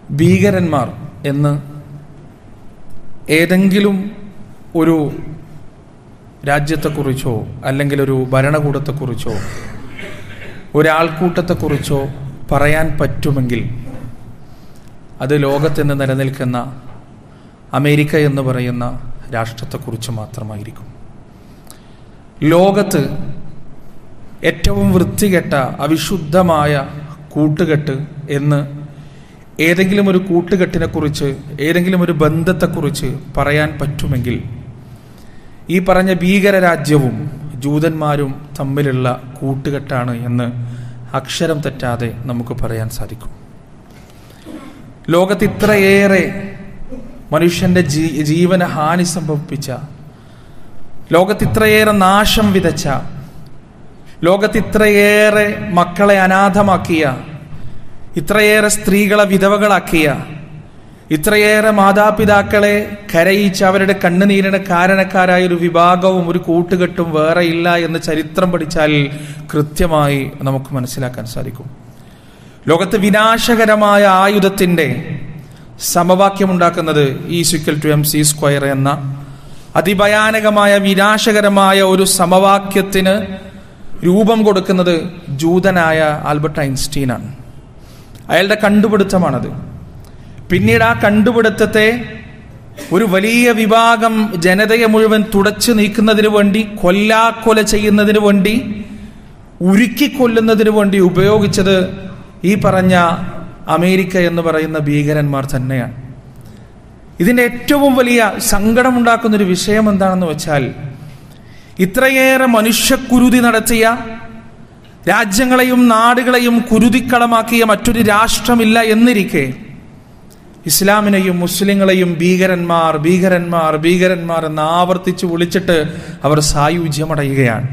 ഭീകരന്മാർ എന്ന് ഏതെങ്കിലും ഒരു രാജ്യത്തെക്കുറിച്ചോ അല്ലെങ്കിൽ ഒരു ഭരണകൂടത്തെക്കുറിച്ചോ ഒരാൾക്കൂട്ടത്തെക്കുറിച്ചോ പറയാൻ പറ്റുമെങ്കിൽ അത് ലോകത്തിന് നിലനിൽക്കുന്ന അമേരിക്ക എന്ന് പറയുന്ന രാഷ്ട്രത്തെക്കുറിച്ച് മാത്രമായിരിക്കും ലോകത്ത് ഏറ്റവും വൃത്തികെട്ട അവിശുദ്ധമായ കൂട്ടുകെട്ട് എന്ന് ഏതെങ്കിലും ഒരു കൂട്ടുകെട്ടിനെക്കുറിച്ച് ഏതെങ്കിലും ഒരു ബന്ധത്തെക്കുറിച്ച് പറയാൻ പറ്റുമെങ്കിൽ ഈ പറഞ്ഞ ഭീകരരാജ്യവും ജൂതന്മാരും തമ്മിലുള്ള കൂട്ടുകെട്ടാണ് എന്ന് അക്ഷരം തെറ്റാതെ നമുക്ക് പറയാൻ സാധിക്കും ലോകത്ത് ഇത്രയേറെ മനുഷ്യന്റെ ജീ ജീവന ഹാനി സംഭവിപ്പിച്ച ലോകത്ത് ഇത്രയേറെ നാശം വിതച്ച ലോകത്ത് ഇത്രയേറെ മക്കളെ അനാഥമാക്കിയ ഇത്രയേറെ സ്ത്രീകളെ വിധവകളാക്കിയ ഇത്രയേറെ മാതാപിതാക്കളെ കരയിച്ച് അവരുടെ കണ്ണുനീരിന് കാരണക്കാരായ ഒരു വിഭാഗവും ഒരു കൂട്ടുകെട്ടും വേറെ ഇല്ല എന്ന് ചരിത്രം പഠിച്ചാൽ കൃത്യമായി നമുക്ക് മനസ്സിലാക്കാൻ സാധിക്കും ലോകത്ത് വിനാശകരമായ ആയുധത്തിന്റെ സമവാക്യമുണ്ടാക്കുന്നത് E equal to M C square എന്ന അതിഭയാനകമായ വിനാശകരമായ ഒരു സമവാക്യത്തിന് രൂപം കൊടുക്കുന്നത് ജൂതനായ ആൽബർട്ട് ഐൻസ്റ്റീനാണ് അയാളുടെ കണ്ടുപിടുത്തമാണത് പിന്നീട് ആ കണ്ടുപിടുത്തത്തെ ഒരു വലിയ വിഭാഗം ജനതയെ മുഴുവൻ തുടച്ചു നീക്കുന്നതിന് വേണ്ടി കൊല്ലാക്കൊല ചെയ്യുന്നതിന് വേണ്ടി ഉരുക്കിക്കൊല്ലുന്നതിന് വേണ്ടി ഉപയോഗിച്ചത് ഈ പറഞ്ഞ അമേരിക്ക എന്ന് പറയുന്ന ഭീകരന്മാർ തന്നെയാണ് ഇതിന്റെ ഏറ്റവും വലിയ സങ്കടമുണ്ടാക്കുന്ന ഒരു വിഷയം എന്താണെന്ന് വെച്ചാൽ ഇത്രയേറെ മനുഷ്യക്കുരുതി നടത്തിയ രാജ്യങ്ങളെയും നാടുകളെയും കുരുതിക്കളമാക്കിയ മറ്റൊരു രാഷ്ട്രമില്ല എന്നിരിക്കെ ഇസ്ലാമിനെയും മുസ്ലിങ്ങളെയും ഭീകരന്മാർ ഭീകരന്മാർ ഭീകരന്മാർ എന്ന് ആവർത്തിച്ച് വിളിച്ചിട്ട് അവർ സായുജ്യമടയുകയാണ്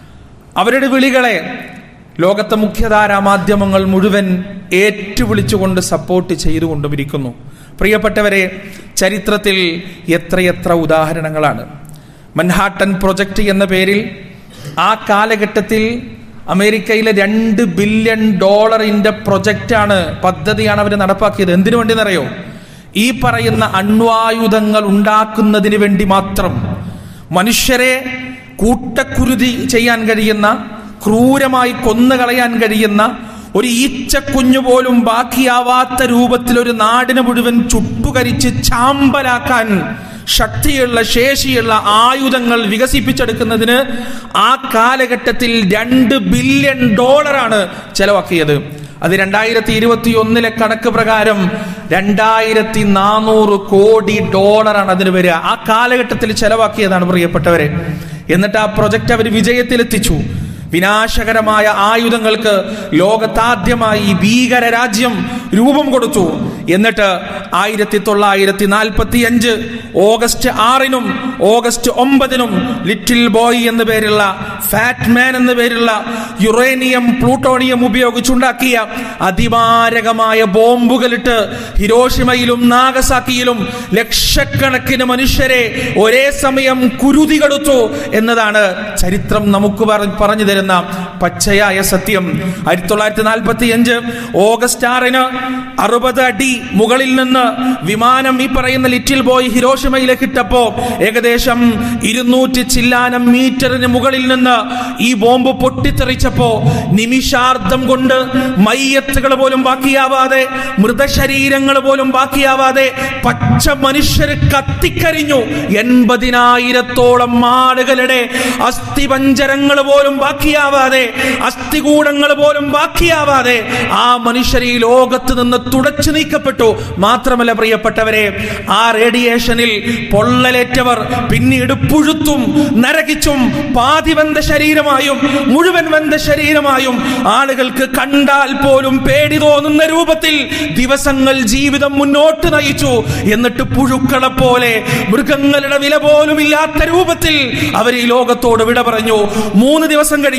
അവരുടെ വിളികളെ ലോകത്തെ മുഖ്യധാരാ മാധ്യമങ്ങൾ മുഴുവൻ ഏറ്റുവിളിച്ചുകൊണ്ട് സപ്പോർട്ട് ചെയ്തുകൊണ്ടുമിരിക്കുന്നു പ്രിയപ്പെട്ടവരെ ചരിത്രത്തിൽ എത്രയെത്ര ഉദാഹരണങ്ങളാണ് മൻഹാട്ടൻ പ്രൊജക്ട് എന്ന പേരിൽ ആ കാലഘട്ടത്തിൽ അമേരിക്കയിലെ രണ്ട് ബില്യൺ ഡോളറിന്റെ പ്രൊജക്റ്റാണ് പദ്ധതിയാണ് അവർ നടപ്പാക്കിയത് എന്തിനു വേണ്ടിയെന്നറിയോ ഈ പറയുന്ന അണ്വായുധങ്ങൾ ഉണ്ടാക്കുന്നതിന് വേണ്ടി മാത്രം മനുഷ്യരെ കൂട്ടക്കുരുതി ചെയ്യാൻ കഴിയുന്ന ക്രൂരമായി കൊന്നുകളയാൻ കഴിയുന്ന ഒരു ഈച്ചക്കുഞ്ഞു പോലും ബാക്കിയാവാത്ത രൂപത്തിൽ ഒരു നാടിനെ മുഴുവൻ ചുട്ടുകരിച്ച് ചാമ്പലാക്കാൻ ശക്തിയുള്ള ശേഷിയുള്ള ആയുധങ്ങൾ വികസിപ്പിച്ചെടുക്കുന്നതിന് ആ കാലഘട്ടത്തിൽ രണ്ട് ബില്യൺ ഡോളറാണ് ചെലവാക്കിയത് അത് രണ്ടായിരത്തി ഇരുപത്തി ഒന്നിലെ കണക്ക് പ്രകാരം രണ്ടായിരത്തി നാനൂറ് കോടി ഡോളറാണ് അതിന് വരിക ആ കാലഘട്ടത്തിൽ ചെലവാക്കിയതാണ് പ്രിയപ്പെട്ടവരെ എന്നിട്ട് ആ പ്രൊജക്ട് അവർ വിജയത്തിലെത്തിച്ചു വിനാശകരമായ ആയുധങ്ങൾക്ക് ലോകത്താദ്യമായി ഈ ഭീകര രാജ്യം രൂപം കൊടുത്തു എന്നിട്ട് ആയിരത്തി തൊള്ളായിരത്തി നാൽപ്പത്തി അഞ്ച് ഓഗസ്റ്റ് ആറിനും ഓഗസ്റ്റ് ഒമ്പതിനും ലിറ്റിൽ ബോയ് എന്ന പേരുള്ള ഫാറ്റ് മാൻ എന്ന പേരുള്ള യുറേനിയം പ്ലൂട്ടോണിയം ഉപയോഗിച്ചുണ്ടാക്കിയ അതിമാരകമായ ബോംബുകളിട്ട് ഹിരോഷിമയിലും നാഗസാക്കിയിലും ലക്ഷക്കണക്കിന് മനുഷ്യരെ ഒരേ സമയം കുരുതി കെടുത്തു എന്നതാണ് ചരിത്രം നമുക്ക് പറഞ്ഞു തരുന്ന പച്ചയായ സത്യം ആയിരത്തി തൊള്ളായിരത്തി നാൽപ്പത്തി അഞ്ച് ഓഗസ്റ്റ് ആറിന് അറുപത് അടി മുകളിൽ നിന്ന് വിമാനം ഈ പറയുന്ന ലിറ്റിൽ ബോയ് ഹിരോഷിമയിലേക്ക് ഇട്ടപ്പോ ഏകദേശം ഇരുന്നൂറ്റി ചില്ലാനം മീറ്ററിന് മുകളിൽ നിന്ന് ഈ ബോംബ് പൊട്ടിത്തെറിച്ചപ്പോ നിമിഷാർദ്ധം കൊണ്ട് മയ്യത്തുകൾ പോലും ബാക്കിയാവാതെ മൃതശരീരങ്ങൾ പോലും ബാക്കിയാവാതെ പച്ച മനുഷ്യർ കത്തിക്കരിഞ്ഞു എൺപതിനായിരത്തോളം ആളുകളുടെ അസ്ഥിപഞ്ചരങ്ങൾ പോലും ബാക്കിയാവാതെ അസ്ഥികൂടങ്ങൾ പോലും ബാക്കിയാവാതെ ആ മനുഷ്യർ ഈ ലോകത്ത് നിന്ന് തുടച്ചു നീക്കപ്പെട്ടു മാത്രമല്ല പ്രിയപ്പെട്ടവരെ ആ റേഡിയേഷനിൽ പൊള്ളലേറ്റവർ പിന്നീട് പുഴുത്തും നരകിച്ചും പാതി വെന്ത ശരീരമായും മുഴുവൻ വെന്ത ശരീരമായും ആളുകൾക്ക് കണ്ടാൽ പോലും പേടി തോന്നുന്ന രൂപത്തിൽ ദിവസങ്ങൾ ജീവിതം മുന്നോട്ട് നയിച്ചു എന്നിട്ട് പുഴുക്കളെ പോലെ മൃഗങ്ങളുടെ വില പോലും ഇല്ലാത്ത രൂപത്തിൽ അവർ ഈ ലോകത്തോട് വിട പറഞ്ഞു മൂന്ന് ദിവസം കഴിഞ്ഞ്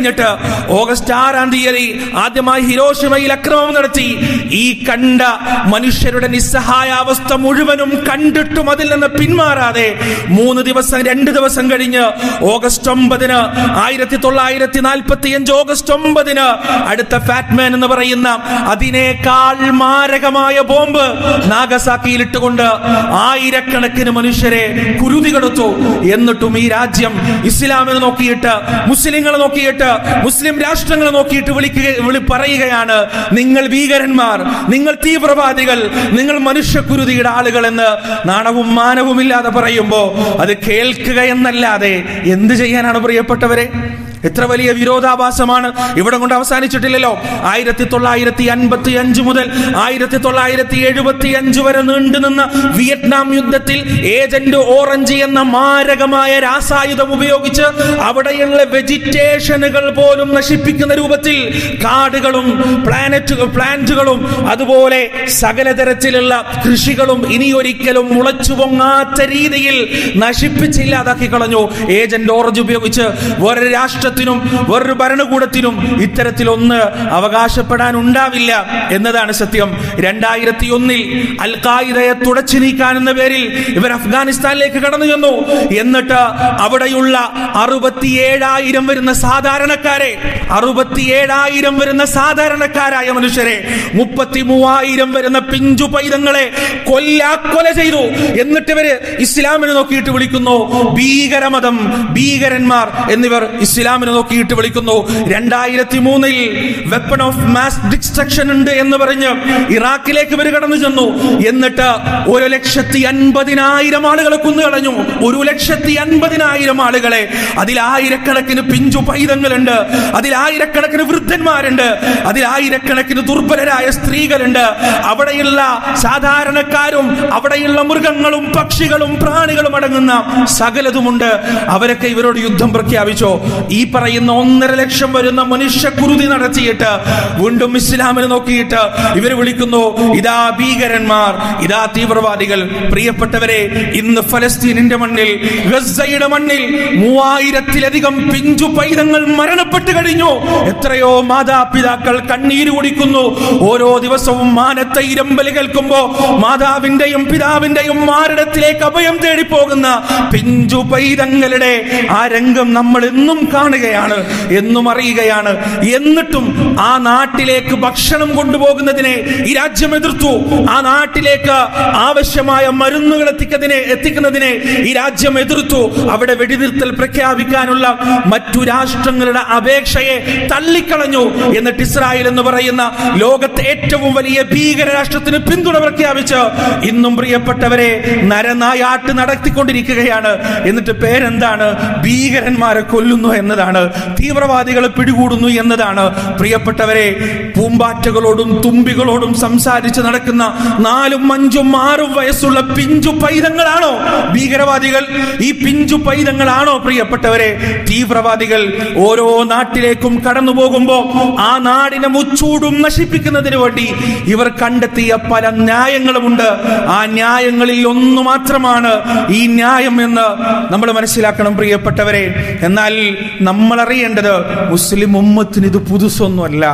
കഴിഞ്ഞിട്ട് ഓഗസ്റ്റ് ആറാം തീയതി ആദ്യമായി ഹിരോഷിമയിൽ അക്രമം നടത്തി ഈ കണ്ട മനുഷ്യരുടെ നിസ്സഹായാവസ്ഥ മുഴുവനും കണ്ടിട്ടും അതിൽ നിന്ന് പിന്മാറാതെ മൂന്ന് ദിവസം രണ്ട് ദിവസം കഴിഞ്ഞ് ഓഗസ്റ്റ് ഒമ്പതിന് ആയിരത്തി തൊള്ളായിരത്തി നാൽപ്പത്തി അഞ്ച് ഓഗസ്റ്റ് ഒമ്പതിന് അടുത്ത ഫാറ്റ്മാൻ എന്ന് പറയുന്ന അതിനേക്കാൾ മാരകമായ ബോംബ് നാഗസാക്കിയിൽ ഇട്ടുകൊണ്ട് ആയിരക്കണക്കിന് മനുഷ്യരെ കുരുതി കൊടുത്തു എന്നിട്ടും ഈ രാജ്യം ഇസ്ലാമിനെ നോക്കിയിട്ട് മുസ്ലിങ്ങളെ നോക്കിയിട്ട് മുസ്ലിം രാഷ്ട്രങ്ങളെ നോക്കിയിട്ട് വിളിക്കുക വിളി പറയുകയാണ് നിങ്ങൾ ഭീകരന്മാർ നിങ്ങൾ തീവ്രവാദികൾ നിങ്ങൾ മനുഷ്യക്കുരുതിയുടെ ആളുകൾ എന്ന് നാണവും മാനവുമില്ലാതെ പറയുമ്പോ അത് കേൾക്കുക എന്നല്ലാതെ എന്ത് ചെയ്യാനാണ് പ്രിയപ്പെട്ടവരെ എത്ര വലിയ വിരോധാഭാസമാണ് ഇവിടെ കൊണ്ട് അവസാനിച്ചിട്ടില്ലല്ലോ ആയിരത്തി തൊള്ളായിരത്തി അൻപത്തി അഞ്ച് മുതൽ ആയിരത്തി തൊള്ളായിരത്തി എഴുപത്തി അഞ്ച് വരെ നീണ്ടുനിന്ന വിയറ്റ്നാം യുദ്ധത്തിൽ ഏജന്റ് ഓറഞ്ച് എന്ന മാരകമായ രാസായുധം ഉപയോഗിച്ച് അവിടെയുള്ള വെജിറ്റേഷനുകൾ പോലും നശിപ്പിക്കുന്ന രൂപത്തിൽ കാടുകളും പ്ലാനറ്റുകൾ പ്ലാന്റുകളും അതുപോലെ സകല തരത്തിലുള്ള കൃഷികളും ഇനിയൊരിക്കലും മുളച്ചു പൊങ്ങാത്ത രീതിയിൽ നശിപ്പിച്ചില്ലാതാക്കി കളഞ്ഞു ഏജന്റ് ഓറഞ്ച് ഉപയോഗിച്ച് വേറൊരു രാഷ്ട്രത്തിനും വേറൊരു ഭരണകൂടത്തിനും ഇത്തരത്തിലൊന്ന് അവകാശപ്പെടാൻ ഉണ്ടാവില്ല എന്നതാണ് സത്യം രണ്ടായിരത്തി ഒന്നിൽ അൽ ഖായിദയെ തുടച്ചു നീക്കാൻ എന്ന പേരിൽ ഇവർ അഫ്ഗാനിസ്ഥാനിലേക്ക് കടന്നു ചെന്നു എന്നിട്ട് അവിടെയുള്ള അറുപത്തിയേഴായിരം വരുന്ന സാധാരണക്കാരെ അറുപത്തിയേഴായിരം വരുന്ന സാധാരണക്കാരായ മനുഷ്യരെ മുപ്പത്തി മൂവായിരം വരുന്ന പിഞ്ചു പൈതങ്ങളെ കൊല്ലാക്കൊല ചെയ്തു എന്നിട്ട് ഇവര് ഇസ്ലാമിനെ നോക്കിയിട്ട് വിളിക്കുന്നു ഭീകരമതം ഭീകരന്മാർ എന്നിവർ ഇസ്ലാമിനെ നോക്കിയിട്ട് വിളിക്കുന്നു രണ്ടായിരത്തി മൂന്നിൽ വെപ്പൺ ഓഫ് മാസ് ഡിസ്ട്രക്ഷൻ ഉണ്ട് എന്ന് പറഞ്ഞ് ഇറാഖിലേക്ക് ഇവർ കടന്നു ചെന്നു എന്നിട്ട് ഒരു ലക്ഷത്തി അൻപതിനായിരം ആളുകളെ കൊന്നുകളഞ്ഞു ഒരു ലക്ഷത്തി അൻപതിനായിരം ആളുകളെ അതിൽ ആയിരക്കണക്കിന് പിഞ്ചു പൈതങ്ങളുണ്ട് അതിൽ ആയിരക്കണക്കിന് വൃദ്ധന്മാരുണ്ട് അതിൽ ആയിരക്കണക്കിന് ദുർബലരായ സ്ത്രീകളുണ്ട് അവിടെയുള്ള സാധാരണക്കാരും അവിടെയുള്ള മൃഗങ്ങളും പക്ഷികളും പ്രാണികളും അടങ്ങുന്ന സകലതുമുണ്ട് അവരൊക്കെ ഇവരോട് യുദ്ധം പ്രഖ്യാപിച്ചോ ഈ പറയുന്ന ഒന്നര ലക്ഷം വരുന്ന മനുഷ്യക്കുരുതി നടത്തിയിട്ട് വീണ്ടും ഇസ്ലാമിനെ നോക്കിയിട്ട് ഇവർ വിളിക്കുന്നു ഇതാ ഭീകരന്മാർ ഇതാ തീവ്രവാദികൾ പ്രിയപ്പെട്ടവരെ ഇന്ന് ഫലസ്തീനിന്റെ മണ്ണിൽ ഗസയുടെ മണ്ണിൽ മൂവായിരത്തിലധികം പിഞ്ചു പൈതങ്ങൾ മരണപ്പെട്ടു കഴിഞ്ഞു എത്രയോ മാതാപിതാക്കൾ കണ്ണീര് കുടിക്കുന്നു ഓരോ ദിവസവും മാനത്തെ ഇരമ്പല് കേൾക്കുമ്പോ മാതാവിന്റെയും പിതാവിന്റെയും മാരടത്തിലേക്ക് അഭയം തേടി പോകുന്ന പിഞ്ചു പൈതങ്ങളുടെ ആ രംഗം നമ്മൾ എന്നും കാണുകയാണ് എന്നും അറിയുകയാണ് എന്നിട്ടും ആ നാട്ടിലേക്ക് ഭക്ഷണം കൊണ്ടുപോകുന്നതിനെ ഈ രാജ്യം എതിർത്തു ആ നാട്ടിലേക്ക് ആവശ്യമായ മരുന്നുകൾ എത്തിക്കുന്നതിനെ എത്തിക്കുന്നതിനെ ഈ രാജ്യം എതിർത്തു അവിടെ വെടിനിർത്തൽ പ്രഖ്യാപിക്കാനുള്ള മറ്റു രാഷ്ട്രങ്ങളുടെ അപേക്ഷയെ തള്ളിക്കളഞ്ഞു എന്നിട്ട് ഇസ്രായേൽ എന്ന് പറയുന്ന ലോകത്തെ ഏറ്റവും വലിയ ഭീകര രാഷ്ട്രത്തിന് പിന്തുണ പ്രഖ്യാപിച്ച് ഇന്നും പ്രിയപ്പെട്ടവരെ നരനായാട്ട് നടത്തിക്കൊണ്ടിരിക്കുകയാണ് എന്നിട്ട് പേരെന്താണ് ഭീകരന്മാരെ കൊല്ലുന്നു എന്നതാണ് തീവ്രവാദികളെ പിടികൂടുന്നു എന്നതാണ് പ്രിയപ്പെട്ടവരെ പൂമ്പാറ്റകളോടും തുമ്പികളോടും സംസാരിച്ച് നടക്കുന്ന നാലും അഞ്ചും ആറും വയസ്സുള്ള പിഞ്ചു പൈതങ്ങളാണോ ഭീകരവാദികൾ ഈ പിഞ്ചു പൈതങ്ങളാണോ പ്രിയപ്പെട്ടവരെ തീവ്രവാദികൾ ഓരോ നാട്ടിലേക്കും കടന്നു പോകുമ്പോ ആ നാടിനെ മുച്ചൂടും നശിപ്പിക്കുന്നതിന് വേണ്ടി ഇവർ കണ്ടെത്തിയ പല ന്യായങ്ങളുമുണ്ട് ആ ന്യായങ്ങളിൽ ഒന്ന് മാത്രമാണ് ഈ ന്യായം എന്ന് നമ്മൾ മനസ്സിലാക്കണം പ്രിയപ്പെട്ടവരെ എന്നാൽ നമ്മൾ അറിയേണ്ടത് മുസ്ലിം ഉമ്മത്തിന് ഇത് പുതുസൊന്നുമല്ല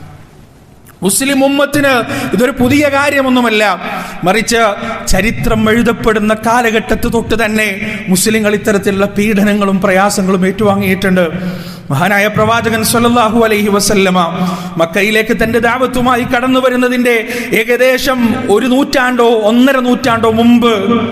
മുസ്ലിം ഉമ്മത്തിന് ഇതൊരു പുതിയ കാര്യമൊന്നുമല്ല മറിച്ച് ചരിത്രം എഴുതപ്പെടുന്ന കാലഘട്ടത്ത് തൊട്ട് തന്നെ മുസ്ലിങ്ങൾ ഇത്തരത്തിലുള്ള പീഡനങ്ങളും പ്രയാസങ്ങളും ഏറ്റുവാങ്ങിയിട്ടുണ്ട് മഹാനായ പ്രവാചകൻ സല്ലല്ലാഹു അലൈഹി വസല്ലമ മക്കയിലേക്ക് തന്റെ ദാവത്തുമായി കടന്നു വരുന്നതിന്റെ ഏകദേശം ഒരു നൂറ്റാണ്ടോ ഒന്നര നൂറ്റാണ്ടോ മുമ്പ്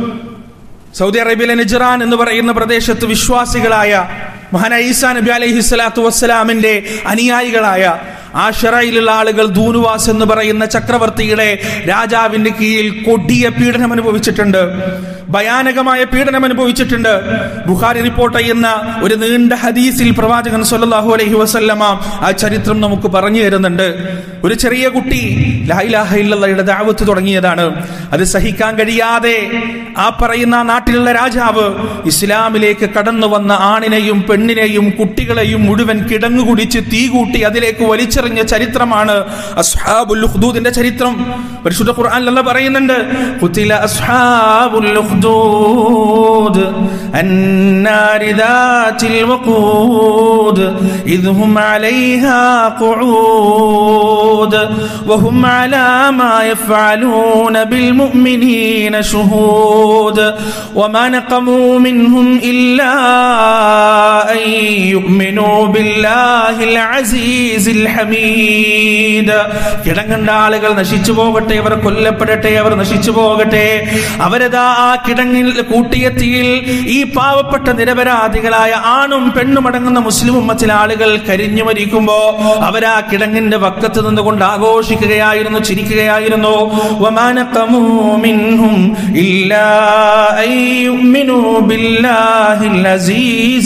സൗദി അറേബ്യയിലെ നിജറാൻ എന്ന് പറയുന്ന പ്രദേശത്ത് വിശ്വാസികളായ മഹാനായ ഈസാ നബി അലൈഹി സ്വലാത്തു വസ്സലാമിന്റെ അനുയായികളായ ആ ഷെറയിലുള്ള ആളുകൾ ദൂനുവാസ് എന്ന് പറയുന്ന ചക്രവർത്തിയുടെ രാജാവിന്റെ കീഴിൽ കൊടിയ പീഡനം അനുഭവിച്ചിട്ടുണ്ട് ഭയാനകമായ പീഡനം അനുഭവിച്ചിട്ടുണ്ട് ബുഖാരി റിപ്പോർട്ട് ചെയ്യുന്ന ഒരു നീണ്ട ഹദീസിൽ പ്രവാചകൻ സല്ലല്ലാഹു അലൈഹി വസല്ലമ ആ ചരിത്രം നമുക്ക് പറഞ്ഞു തരുന്നുണ്ട് ഒരു ചെറിയ കുട്ടി ലായിലാഹയില്ലയുടെ ദാവത്ത് തുടങ്ങിയതാണ് അത് സഹിക്കാൻ കഴിയാതെ ആ പറയുന്ന ആ നാട്ടിലുള്ള രാജാവ് ഇസ്ലാമിലേക്ക് കടന്നു വന്ന ആണിനെയും പെണ്ണിനെയും കുട്ടികളെയും മുഴുവൻ കിടങ്ങു കുടിച്ച് തീ കൂട്ടി അതിലേക്ക് വലിച്ചെറിഞ്ഞു വലിച്ചെറിഞ്ഞ ചരിത്രമാണ് അസ്ഹാബുൽ ഉഖ്ദൂദിന്റെ ചരിത്രം പരിശുദ്ധ ഖുർആനിൽ അല്ലാഹ് പറയുന്നുണ്ട് ഖുതില അസ്ഹാബുൽ ഉഖ്ദൂദ് النار ذات الوقود إذ هم عليها قعود وهم على ما يفعلون بالمؤمنين شهود وما نقموا منهم إلا أن يؤمنوا بالله العزيز الحميد കിടങ്ങണ്ട ആളുകൾ നശിച്ചു പോകട്ടെ അവർ കൊല്ലപ്പെടട്ടെ അവർ നശിച്ചു പോകട്ടെ അവരതാ ആ കിടങ്ങിൽ കൂട്ടിയെത്തിയിൽ ഈ പാവപ്പെട്ട നിരപരാധികളായ ആണും പെണ്ണും അടങ്ങുന്ന മുസ്ലിം ഉമ്മത്തിലെ ആളുകൾ കരിഞ്ഞു മരിക്കുമ്പോ അവരാ കിടങ്ങിന്റെ വക്കത്ത് നിന്നുകൊണ്ട് ആഘോഷിക്കുകയായിരുന്നു ചിരിക്കുകയായിരുന്നു وما نقموا منهم إلا أن يؤمنوا بالله العزيز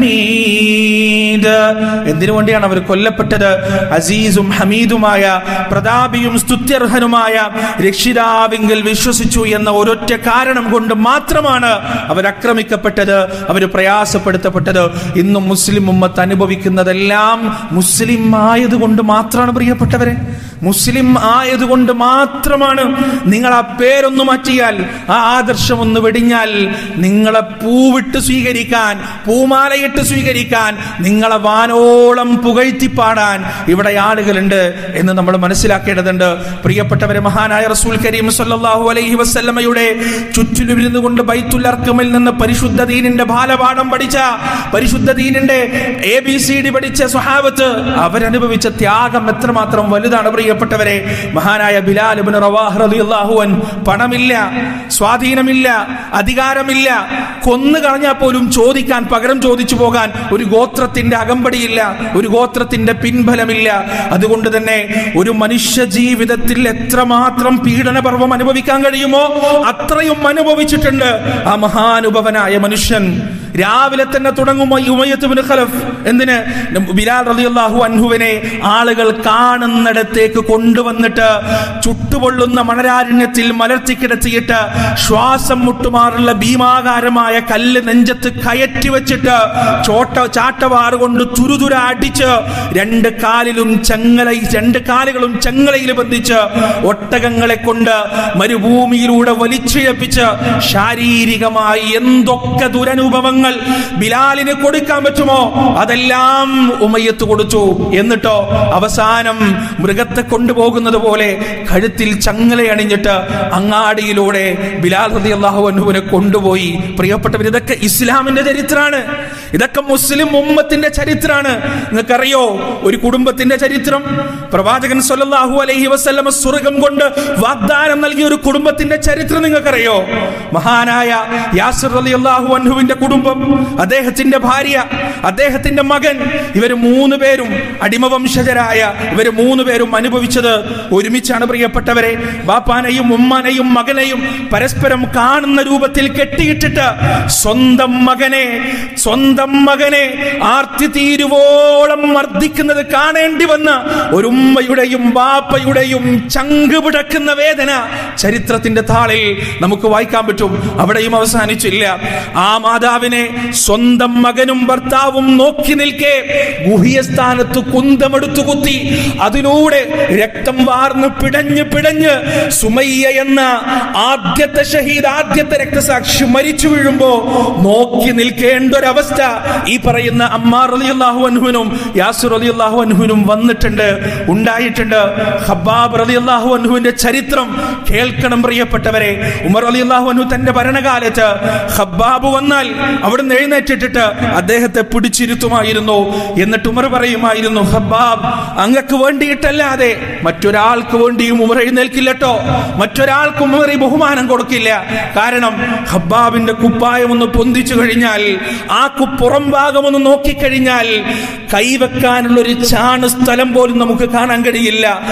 الحميد എന്തിനു വേണ്ടിയാണ് അവർ കൊല്ലപ്പെട്ടത് അസീസും ഹമീദുമായ പ്രതാപിയും സ്തുത്യർഹനുമായ രക്ഷിതാവിങ്കിൽ വിശ്വസിച്ചു എന്ന ഒരൊറ്റ കാരണം കൊണ്ട് മാത്രമാണ് അവർ ആക്രമിക്കപ്പെട്ടത് അവർ പ്രയാസപ്പെടുത്തപ്പെട്ടത് ഇന്നും മുസ്ലിം ഉമ്മത്ത് അനുഭവിക്കുന്നതെല്ലാം മുസ്ലിം ആയതുകൊണ്ട് മാത്രമാണ് പ്രിയപ്പെട്ടവരെ മുസ്ലിം ആയതുകൊണ്ട് മാത്രമാണ് നിങ്ങൾ ആ പേരൊന്ന് മാറ്റിയാൽ ആ ആദർശം ഒന്ന് വെടിഞ്ഞാൽ നിങ്ങളെ പൂവിട്ട് സ്വീകരിക്കാൻ പൂമാലയിട്ട് സ്വീകരിക്കാൻ നിങ്ങളെ വാനോളം പുകഴ്ത്തിപ്പാടാൻ ഇവിടെ ആളുകളുണ്ട് എന്ന് നമ്മൾ മനസ്സിലാക്കേണ്ടതുണ്ട് പ്രിയപ്പെട്ടവരെ മഹാനായ റസൂൽ കരീം സല്ലല്ലാഹു അലൈഹി വസല്ലമയുടെ ചുറ്റിലുമിരുന്നു കൊണ്ട് ബൈത്തുൽ അർക്കമിൽ നിന്ന് പരിശുദ്ധ ദീനിന്റെ ബാലപാഠം പഠിച്ച പരിശുദ്ധ ദീനിന്റെ എ ബി സി ഡി പഠിച്ച സ്വഹാബത്ത് അവരനുഭവിച്ച ത്യാഗം എത്രമാത്രം വലുതാണ് പ്രിയപ്പെട്ടവരെ മഹാനായ ബിലാൽ ഇബ്നു റവാഹ് റളിയല്ലാഹു അൻ പണമില്ല സ്വാധീനമില്ല അധികാരമില്ല കൊന്നു കളഞ്ഞാൽ പോലും ചോദിക്കാൻ പകരം ചോദിച്ചു പോകാൻ ഒരു ഗോത്രത്തിന്റെ അകമ്പടിയില്ല ഒരു ഗോത്രത്തിന്റെ പിൻബലമില്ല അതുകൊണ്ട് തന്നെ ഒരു മനുഷ്യ ജീവിതത്തിൽ എത്രമാത്രം പീഡനപർവം അനുഭവിക്കാൻ കഴിയുമോ അത്രയും അനുഭവിച്ചിട്ടുണ്ട് ആ മഹാനുഭവനായ മനുഷ്യൻ രാവിലെ തന്നെ തുടങ്ങുമോ ഈ ഉമയ്യത്ത് ബിൻ ഖലഫ് എന്തിന് ബിലാൽ റളിയല്ലാഹു അൻഹുവിനെ ആളുകൾ കാണുന്നിടത്തേക്ക് കൊണ്ടുവന്നിട്ട് ചുട്ടുപൊള്ളുന്ന മണരാരണ്യത്തിൽ മലർത്തി കിടത്തിയിട്ട് ശ്വാസം മുട്ടുമാറുള്ള ഭീമാകാരമായ കല്ല് നെഞ്ചത്ത് കയറ്റി വെച്ചിട്ട് ചോട്ട ചാട്ടവാറ് കൊണ്ട് തുരുതുര അടിച്ച് രണ്ട് കാലിലും ചങ്ങല രണ്ട് കാലുകളും ചങ്ങലയിൽ ബന്ധിച്ച് ഒട്ടകങ്ങളെ കൊണ്ട് മരുഭൂമിയിലൂടെ വലിച്ചിഴപ്പിച്ച് ശാരീരികമായി എന്തൊക്കെ ദുരനുഭവങ്ങൾ ബിലാലിന് കൊടുക്കാൻ പറ്റുമോ അതെല്ലാം ഉമയ്യത്ത് കൊടുത്തു എന്നിട്ടോ അവസാനം മൃഗത്തെ കൊണ്ടുപോകുന്നത് പോലെ കഴുത്തിൽ ചങ്ങല അണിഞ്ഞിട്ട് അങ്ങാടിയിലൂടെ ബിലാൽ റതി അള്ളാഹു അനുവിനെ കൊണ്ടുപോയി പ്രിയപ്പെട്ടവർ ഇതൊക്കെ ഇസ്ലാമിന്റെ ചരിത്രമാണ് ഇതൊക്കെ മുസ്ലിം ഉമ്മത്തിന്റെ ചരിത്രമാണ് നിങ്ങൾക്കറിയോ ഒരു കുടുംബത്തിന്റെ ചരിത്രം പ്രവാചകൻ സല്ലല്ലാഹു അലൈഹി വസല്ലമ സ്വർഗം കൊണ്ട് വാഗ്ദാനം നൽകിയ ഒരു കുടുംബത്തിന്റെ ചരിത്രം നിങ്ങൾക്കറിയോ മഹാനായ യാസിർ റളിയല്ലാഹു അൻഹുവിന്റെ കുടുംബം അദ്ദേഹത്തിന്റെ ഭാര്യ അദ്ദേഹത്തിന്റെ മകൻ ഇവർ മൂന്ന് പേരും അടിമവംശജരായ ഇവർ മൂന്ന് പേരും അനുഭവിച്ചത് ഒരുമിച്ചാണ് പ്രിയപ്പെട്ടവരെ ബാപ്പാനെയും ഉമ്മാനെയും മകനെയും പരസ്പരം കാണുന്ന രൂപത്തിൽ കെട്ടിയിട്ടിട്ട് സ്വന്തം മകനെ സ്വന്തം മകനെ ആർത്തി തീരുവോളം മർദ്ദിക്കുന്നത് കാണേണ്ടി വന്ന ഒരു ഉമ്മയുടെയും ബാപ്പയുടെയും ചങ്ക് പിടക്കുന്ന വേദന ചരിത്രത്തിന്റെ താളിൽ നമുക്ക് വായിക്കാൻ പറ്റും അവിടെയും അവസാനിച്ചില്ല ആ മാതാവിനെ സ്വന്തം മകനും ഭർത്താവും നോക്കി നിൽക്കെ ഗുഹിയ സ്ഥാനത്ത് കുന്തമെടുത്തു കുത്തി അതിലൂടെ രക്തം വാർന്ന് പിടഞ്ഞ് പിടഞ്ഞ് സുമയ്യ എന്ന ആദ്യത്തെ ഷഹീദ് ആദ്യത്തെ രക്തസാക്ഷി മരിച്ചു വീഴുമ്പോ നോക്കി നിൽക്കേണ്ട ഒരവസ്ഥ ഈ പറയുന്ന അമ്മാർ റളിയല്ലാഹു അൻഹുവിനും യാസുർ റളിയല്ലാഹു അൻഹുവിനും വന്നിട്ടുണ്ട് ഉണ്ടായിട്ടുണ്ട് ഹബ്ബാബ് റളിയല്ലാഹു അൻഹുവിന്റെ ചരിത്രം കേൾക്കണം പ്രിയപ്പെട്ടവരെ ഉമർ റളിയല്ലാഹു അൻഹു തന്റെ ഭരണകാലത്ത് ഹബ്ബാബ് വന്നാൽ അവിടുന്ന് എഴുന്നേറ്റിട്ടിട്ട് അദ്ദേഹത്തെ പിടിച്ചിരുത്തുമായിരുന്നു എന്നിട്ട് ഉമർ പറയുമായിരുന്നു ഹബ്ബാബ് അങ്ങക്ക് വേണ്ടിയിട്ടല്ലാതെ മറ്റൊരാൾക്ക് വേണ്ടിയും ഉമർ എഴുന്നേൽക്കില്ലട്ടോ മറ്റൊരാൾക്കും ഉമർ ഈ ബഹുമാനം കൊടുക്കില്ല കാരണം ഹബ്ബാബിന്റെ കുപ്പായം ഒന്ന് പൊന്തിച്ചു കഴിഞ്ഞാൽ ആ കുപ്പുറം ഭാഗം ഒന്ന് നോക്കിക്കഴിഞ്ഞാൽ കൈവെക്കാനുള്ള ഒരു ചാണ് സ്ഥലം പോലും നമുക്ക് കാണാൻ കഴിയില്ല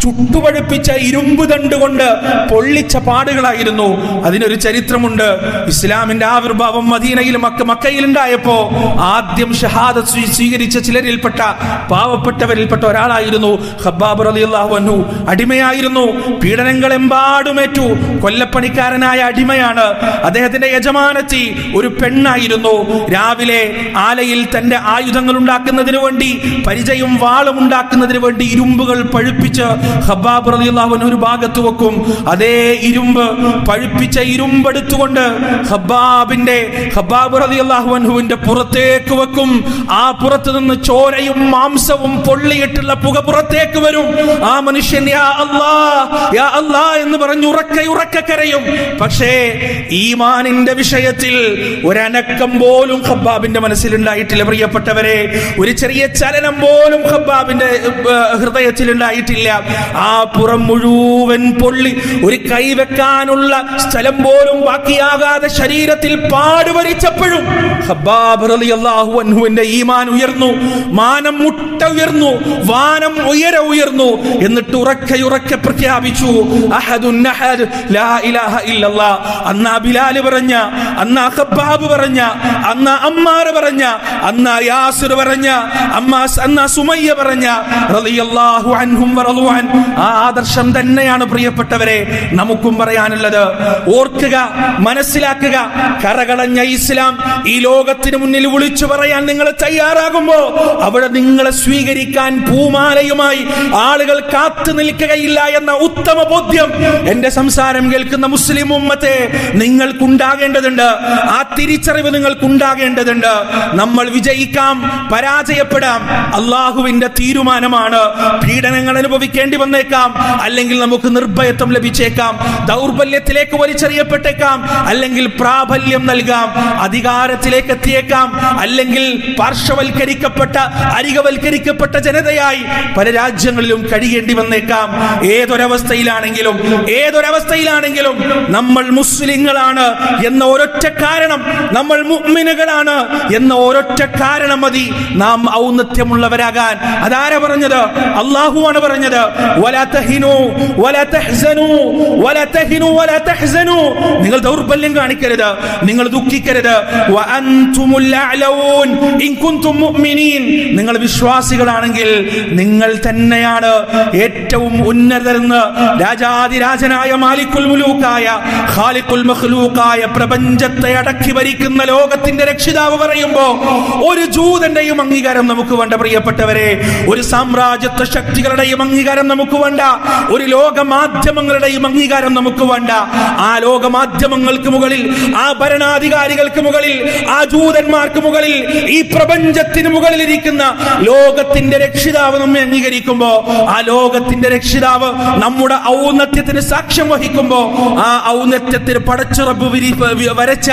ചുട്ടുപഴുപ്പിച്ച ഇരുമ്പ് ദണ്ട് കൊണ്ട് പൊള്ളിച്ച പാടുകളായിരുന്നു അതിനൊരു ചരിത്രമുണ്ട് ഇസ്ലാമിന്റെ ആവിർഭാവം മദീനയിൽ മക്ക മക്കയിലുണ്ടായപ്പോ ആദ്യം ഷഹാദ സ്വീകരിച്ച ചിലരിൽപ്പെട്ട പാവപ്പെട്ടവരിൽപ്പെട്ട ഒരാളായിരുന്നു ഖബ്ബാബ് റളിയല്ലാഹു അൻഹു അടിമയായിരുന്നു പീഡനങ്ങളെമ്പാടുമേറ്റു കൊല്ലപ്പണിക്കാരനായ അടിമയാണ് അദ്ദേഹത്തിന്റെ യജമാനത്തി ഒരു പെണ്ണായിരുന്നു രാവിലെ ആലയിൽ തന്റെ ആയുധങ്ങൾ ഉണ്ടാക്കുന്നതിന് വേണ്ടി പരിചയം വാളും ഉണ്ടാക്കുന്നതിന് വേണ്ടി ഇരുമ്പുകൾ പഴുപ്പിച്ച് ഹബ്ബാബ് റളിയല്ലാഹു അൻഹു ഒരു ഭാഗത്ത് വെക്കും അതേ ഇരുമ്പ് പഴുപ്പിച്ച ഇരുമ്പെടുത്തുകൊണ്ട് ഹബ്ബാബിന്റെ ഹബ്ബാബ് റളിയല്ലാഹു അൻഹുവിന്റെ പുറത്തേക്ക് വെക്കും ആ പുറത്ത് നിന്ന് ചോരയും മാംസവും പൊള്ളിയിട്ടുള്ള പുക പുറത്തേക്ക് വരും ആ മനുഷ്യൻ യാ അല്ലാ യാ അല്ലാ എന്ന് പറഞ്ഞു ഉറക്കെ ഉറക്കെ കരയും പക്ഷേ ഈമാനിന്റെ വിഷയത്തിൽ ഒരനക്കം പോലും ഖബ്ബാബിന്റെ മനസ്സിലുണ്ടായിട്ടില്ല പ്രിയപ്പെട്ടവരെ ഒരു ചെറിയ ചലനം പോലും ഖബ്ബാബിന്റെ ഏഹ്, ഹൃദയത്തിൽ ഉണ്ടായിട്ടില്ല ആ പുറം മുഴുവൻ പൊള്ളി ഒരു കൈവെക്കാനുള്ള സ്ഥലം പോലും ബാക്കിയാകാതെ ശരീരത്തിൽ പാടുവരിച്ചപ്പോഴും ഖബ്ബാബ് റളിയല്ലാഹു അൻഹുവിന്റെ ഈമാൻ ഉയർന്നു മാനം മുട്ട ഉയർന്നു വാനം ഉയര ഉയർന്നു എന്നിട്ട് ഉറക്കെ ഉറക്കെ പ്രഖ്യാപിച്ചു അഹദുൻ അഹദ് ലാ ഇലാഹ ഇല്ലല്ലാ അന്നാ ബിലാൽ പറഞ്ഞ അന്നാ ഖബ്ബാബ് പറഞ്ഞ അന്നാ അമ്മാർ പറഞ്ഞ അന്നാ യാസിർ പറഞ്ഞ അമ്മാ അന്നാ സുമയ്യ പറഞ്ഞ റളിയല്ലാഹു അൻഹും വറളു അൻ ആ ആദർശം തന്നെയാണ് പ്രിയപ്പെട്ടവരെ നമുക്കും പറയാനുള്ളത് ഓർക്കുക മനസ്സിലാക്കുക കറകളഞ്ഞ ഇസ്ലാം ഈ ലോകത്തിന് മുന്നിൽ വിളിച്ചു പറയാൻ നിങ്ങൾ തയ്യാറാകുമ്പോ അവിടെ നിങ്ങളെ സ്വീകരിക്കാൻ പൂമാലയുമായി ആളുകൾ കാത്തു നിൽക്കുകയില്ല എന്ന ഉത്തമ ബോധ്യം എന്റെ സംസാരം കേൾക്കുന്ന മുസ്ലിം ഉമ്മത്തെ നിങ്ങൾക്കുണ്ടാകേണ്ടതുണ്ട് ആ തിരിച്ചറിവ് നിങ്ങൾക്കുണ്ടാകേണ്ടതുണ്ട് നമ്മൾ വിജയിക്കാം പരാജയപ്പെടാം അള്ളാഹുവിന്റെ തീരുമാനമാണ് പീഡനങ്ങൾ അനുഭവിക്കേണ്ടി വന്നേക്കാം അല്ലെങ്കിൽ നമുക്ക് നിർഭയത്വം ലഭിച്ചേക്കാം ദൗർബല്യത്തിലേക്ക് വലിച്ചെറിയപ്പെട്ടേക്കാം അല്ലെങ്കിൽ പ്രാബല്യം നൽകാം അധികാരത്തിലേക്ക് എത്തിയേക്കാം അല്ലെങ്കിൽ പാർശ്വവൽക്കരിക്കപ്പെട്ട അരികവൽക്കരിക്കപ്പെട്ട ജനതയായി പല രാജ്യങ്ങളിലും കഴിയേണ്ടി വന്നേക്കാം ഏതൊരവസ്ഥയിലാണെങ്കിലും ഏതൊരവസ്ഥയിലാണെങ്കിലും നമ്മൾ മുസ്ലിങ്ങളാണ് എന്ന ഒരൊറ്റ കാരണം നമ്മൾ മുഅ്മിനുകളാണ് എന്ന ഒരൊറ്റ കാരണം മതി നാം ഔന്നത്യമുള്ളവരാകാൻ അതാരാ പറഞ്ഞത് അള്ളാഹുവാണ് പറഞ്ഞത് വലാ തഹിനു വലാ തഹ്സനു വലാ തഹിനു വലാ തഹ്സനു നിങ്ങൾ ദൗർബല്യം കാണിക്കരുത് നിങ്ങൾ ദുഃഖിക്കരുത് വഅൻതുമുൽ അഅലഊൻ ഇൻ കുൻതും മുഅ്മിനീൻ നിങ്ങൾ വിശ്വാസികളാണെങ്കിൽ നിങ്ങൾ തന്നെയാണ് ഏറ്റവും ഉന്നതരെന്ന് രാജാതിരാജനായ മാലിക്കുൽ മുലൂക്കായ ഖാലിഖുൽ മഖ്ലൂക്കായ പ്രപഞ്ചത്തെ അടക്കി ഭരിക്കുന്ന ലോകത്തിന്റെ രക്ഷിതാവ് പറയുമ്പോ ഒരു ജൂതന്റെയും അംഗീകാരം നമുക്ക് വേണ്ട പ്രിയപ്പെട്ടവരെ ഒരു സാമ്രാജ്യത്വ ശക്തികളുടെയും അംഗീകാരം നമുക്ക് വേണ്ട ഒരു ലോക മാധ്യമങ്ങളുടെയും അംഗീകാരം നമുക്ക് വേണ്ട ആ ലോക മാധ്യമങ്ങൾക്ക് മുകളിൽ ആ ഭരണാധികാരികൾക്ക് മുകളിൽ ആ ജൂതന്മാർക്ക് മുകളിൽ ഈ പ്രപഞ്ചത്തിന് മുകളിൽ ഇരിക്കുന്ന ലോകത്തിന്റെ രക്ഷിതാവ് നമ്മെ അംഗീകരിക്കുമ്പോ ആ ലോകത്തിന്റെ രക്ഷിതാവ് നമ്മുടെ ഔന്നത്യത്തിന് സാക്ഷ്യം വഹിക്കുമ്പോ ആ ഔന്നത്യത്തിന് പടച്ചുറപ്പ് വിരി വി- വരച്ച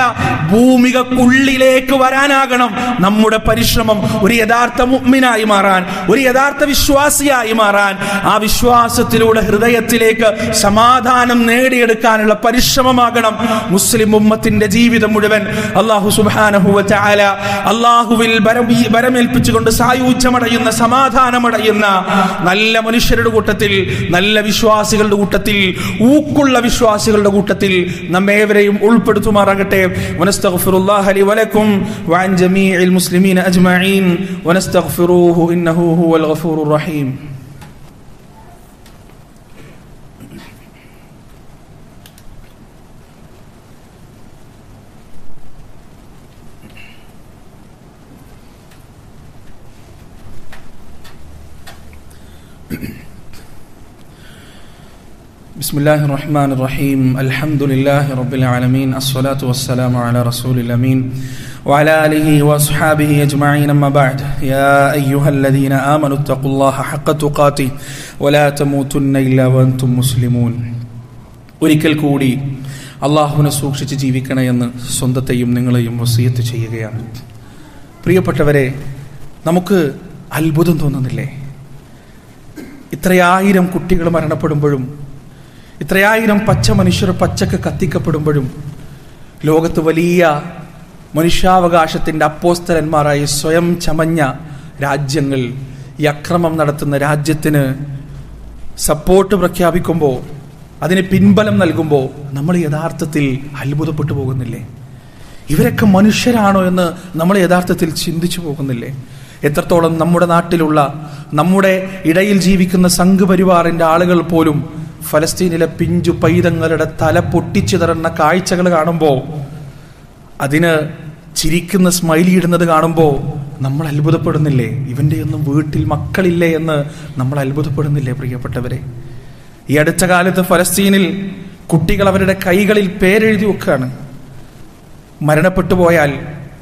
ഭൂമികക്കുള്ളിലേക്ക് വരാനാകണം നമ്മുടെ പരിശ്രമം ഒരു യഥാർത്ഥ മുഗ്മിനായി മാറാൻ ഒരു യഥാർത്ഥ വിശ്വാസിയായി മാറാൻ ആ വിശ്വാസത്തിലൂടെ ഹൃദയത്തിലേക്ക് സമാധാനം നേടിയെടുക്കാനുള്ള പരിശ്രമമാകണം മുസ്ലിം ഉമ്മത്തിന്റെ ജീവിതം മുഴുവൻ അള്ളാഹു സുബാനഹുവ ചാല അള്ളാഹുവിൽ ബരം- ബരമേൽപ്പിച്ചുകൊണ്ട് സായുജ്യമടയുന്ന സമാധാനമടയുന്ന നല്ല മനുഷ്യരുടെ കൂട്ടത്തിൽ നല്ല വിശ്വാസികളുടെ കൂട്ടത്തിൽ ഊക്കുള്ള വിശ്വാസികളുടെ കൂട്ടത്തിൽ നമ്മേവരെയും ഉൾപ്പെടുത്തുമാറാകട്ടെ വനസ്തഗ്ഫിറുല്ലാഹ ലി വലക്കും വഅൻ ജമീഇൽ മുസ്ലിമീന അജ്മഈൻ വനസ്തഗ്ഫിറൂഹു ഇന്നഹു ഹുവൽ ഗഫൂറുർ റഹീം بسم الله الرحمن الرحيم الحمد لله رب العالمين الصلاة والسلام على رسول الأمين وعلى آله وأصحابه أجمعين أما بعد يا أيها الذين آمنوا اتقوا الله حق تقاته ولا تموتن إلا وأنتم مسلمون ഒരിക്കൽ കൂടി അള്ളാഹുവിനെ സൂക്ഷിച്ച് ജീവിക്കണമെന്ന് സ്വന്തത്തെയും നിങ്ങളെയും വസീയത്ത് ചെയ്യുകയാണ് പ്രിയപ്പെട്ടവരെ നമുക്ക് അത്ഭുതം തോന്നുന്നില്ലേ ഇത്രയായിരം കുട്ടികൾ മരണപ്പെടുമ്പോഴും ഇത്രയായിരം പച്ച മനുഷ്യർ പച്ചക്ക് കത്തിക്കപ്പെടുമ്പോഴും ലോകത്ത് വലിയ മനുഷ്യാവകാശത്തിൻ്റെ അപ്പോസ്തലന്മാരായി സ്വയം ചമഞ്ഞ രാജ്യങ്ങൾ ഈ അക്രമം നടത്തുന്ന രാജ്യത്തിന് സപ്പോർട്ട് പ്രഖ്യാപിക്കുമ്പോൾ അതിന് പിൻബലം നൽകുമ്പോൾ നമ്മൾ യഥാർത്ഥത്തിൽ അത്ഭുതപ്പെട്ടു പോകുന്നില്ലേ ഇവരൊക്കെ മനുഷ്യരാണോ എന്ന് നമ്മൾ യഥാർത്ഥത്തിൽ ചിന്തിച്ചു പോകുന്നില്ലേ എത്രത്തോളം നമ്മുടെ നാട്ടിലുള്ള നമ്മുടെ ഇടയിൽ ജീവിക്കുന്ന സംഘപരിവാറിന്റെ ആളുകൾ പോലും ഫലസ്തീനിലെ പിഞ്ചു പൈതങ്ങളുടെ തല പൊട്ടിച്ചിതറുന്ന കാഴ്ചകൾ കാണുമ്പോൾ അതിന് ചിരിക്കുന്ന സ്മൈലി ഇടുന്നത് കാണുമ്പോൾ നമ്മൾ അത്ഭുതപ്പെടുന്നില്ലേ ഇവന്റെ ഒന്നും വീട്ടിൽ മക്കളില്ലേ എന്ന് നമ്മൾ അത്ഭുതപ്പെടുന്നില്ലേ പ്രിയപ്പെട്ടവരെ ഈ അടുത്ത കാലത്ത് ഫലസ്തീനിൽ കുട്ടികൾ അവരുടെ കൈകളിൽ പേരെഴുതി വെക്കുകയാണ് മരണപ്പെട്ടു പോയാൽ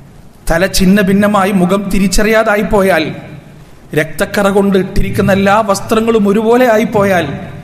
തല ചിന്ന ഭിന്നമായി മുഖം തിരിച്ചറിയാതായി പോയാൽ രക്തക്കറ കൊണ്ട് ഇട്ടിരിക്കുന്ന എല്ലാ വസ്ത്രങ്ങളും ഒരുപോലെ ആയിപ്പോയാൽ